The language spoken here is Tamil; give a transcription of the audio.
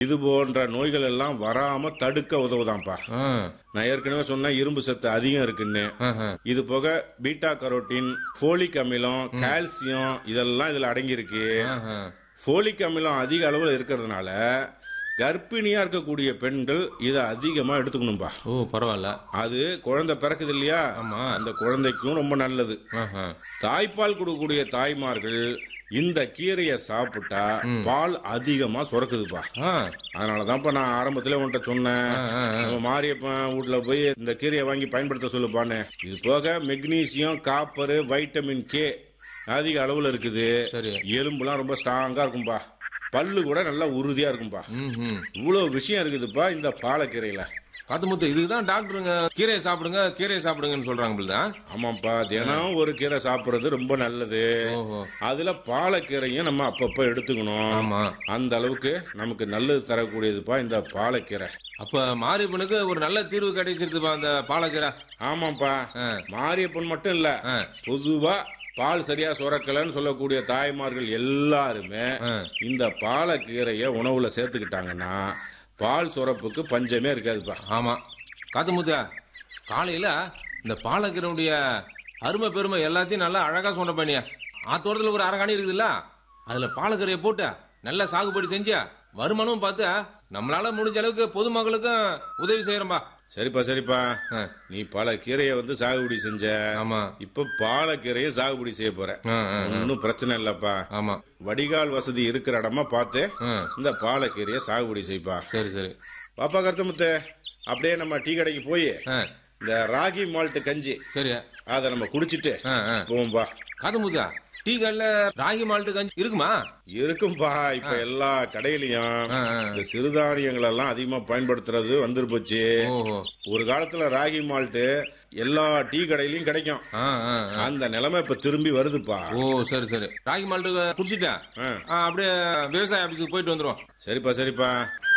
இது போன்ற நோய்கள் எல்லாம் வராம தடுக்க உதவுதான்ப்பா ஆ, நான் ஏற்கனவே சொன்னேன் இரும்பு சத்து அதிகம் இருக்குன்னு ஆஹா. இது போக பீட்டா கரோட்டின் ஃபோலிக் அமிலம் கால்சியம் இதெல்லாம் இதுல அடங்கியிருக்கு ஆஹா. ஃபோலிக் அமிலம் அதிக அளவில் இருக்கிறதுனால கர்ப்பிணியா இருக்கக்கூடிய பெண்கள் இதை அதிகமா எடுத்துக்கணும்பா ஓ பரவாயில்ல அது குழந்தை பிறக்குது இல்லையா ஆமா அந்த குழந்தைக்கும் ரொம்ப நல்லது ஆஹா. தாய்ப்பால் கொடுக்கக்கூடிய தாய்மார்கள் இந்த கீரையை சாப்பிட்டா பால் அதிகமா சுரக்குதுப்பா ஆ, அதனாலதான்ப்பா நான் ஆரம்பத்திலே உன்கிட்ட சொன்னேன் ஆ, ஆ, ஆ. நம்ம மாரியப்பன் வீட்ல போய் இந்த கீரையை வாங்கி பயன்படுத்த சொல்லுப்பான்னு இது போக மெக்னீசியம் காப்பர் வைட்டமின் கே அதிக அளவுல இருக்குது சரி எலும்புலாம் ரொம்ப ஸ்ட்ராங்கா இருக்கும்பா பல்லு கூட நல்லா உறுதியா இருக்கும்பா ம் ம் இவ்வளவு விஷயம் இருக்குதுப்பா இந்த பாலக்கீரையில காத்துமுத்து இதுதான் டாக்டருங்க கீரையை சாப்பிடுங்க கீரையை சாப்பிடுங்கன்னு சொல்றாங்க பிள்ளைதான் ஆமாப்பா தினம் ஒரு கீரை சாப்பிடுறது ரொம்ப நல்லது ஓஹோ அதுல பாலக்கீரையும் நம்ம அப்பப்ப எடுத்துக்கணும் ஆமா அந்த அளவுக்கு நமக்கு நல்லது தரக்கூடியதுப்பா இந்த பாலக்கீரை அப்ப மாரியப்பனுக்கு ஒரு நல்ல தீர்வு கிடைச்சிருதுப்பா அந்த பாலக்கீரை ஆமாப்பா ஆ, மாரியப்பன் மட்டும் இல்ல ஆ, பொதுவா பால் சரியா சுரக்கலன்னு சொல்லக்கூடிய தாய்மார்கள் எல்லாருமே ஆ. இந்த பாலக்கீரையை உணவுல சேர்த்துக்கிட்டாங்கன்னா பால் சுரப்புக்கு பஞ்சமே இருக்காதுப்பா ஆமா காத்துமுத்து காலையில இந்த பாலக்கீரையுடைய அருமை பெருமை எல்லாத்தையும் நல்லா அழகா சொன்ன பண்ணியா ஆத்தோட்டத்துல ஒரு அரகாணி இருக்குதுல்ல அதுல பாலக்கீரையை போட்டு நல்லா சாகுபடி செஞ்சு வருமானமும் பார்த்து நம்மளால முடிஞ்ச அளவுக்கு பொதுமக்களுக்கும் உதவி செய்யறோம்பா சரிப்பா சரிப்பா ஆ, நீ பல கீரையை வந்து சாகுபடி செஞ்ச ஆமா இப்ப பாலக்கீரையை சாகுபடி செய்ய போற ஆ, ஆ, ஒன்னும் பிரச்சனை இல்லப்பா ஆமா வடிகால் வசதி இருக்கிற இடமா பார்த்து ஆ, இந்த பாலக்கீரையை சாகுபடி செய்ப்பா சரி சரி பாப்பா கருத்தமுத்து அப்படியே நம்ம டீ கடைக்கு போய் ஆ, இந்த ராகி மால்ட் கஞ்சி சரி அதை நம்ம குடிச்சிட்டு ஆ, ஆ. போவோம்பா காத்துமுத்தா டீ கல்ல ராகி மால்ட்டு கஞ்சி இருக்குமா இருக்கும்பா இப்ப எல்லா கடையிலயும் ஆ, ஆ. இந்த சிறுதானியங்கள் எல்லாம் அதிகமா பயன்படுத்துறது வந்துரு போச்சு ஓஹோ ஒரு காலத்துல ராகி மால்ட் எல்லா டீ கடையிலயும் கிடைக்கும் ஆ, ஆ, ஆ. அந்த நிலைமை இப்ப திரும்பி வருதுப்பா ஓ சரி சரி ராகி மால்ட்டு குடிச்சிட்டேன் ஆ. ஆ, அப்படியே விவசாய ஆபீஸுக்கு போயிட்டு வந்துரும் சரிப்பா சரிப்பா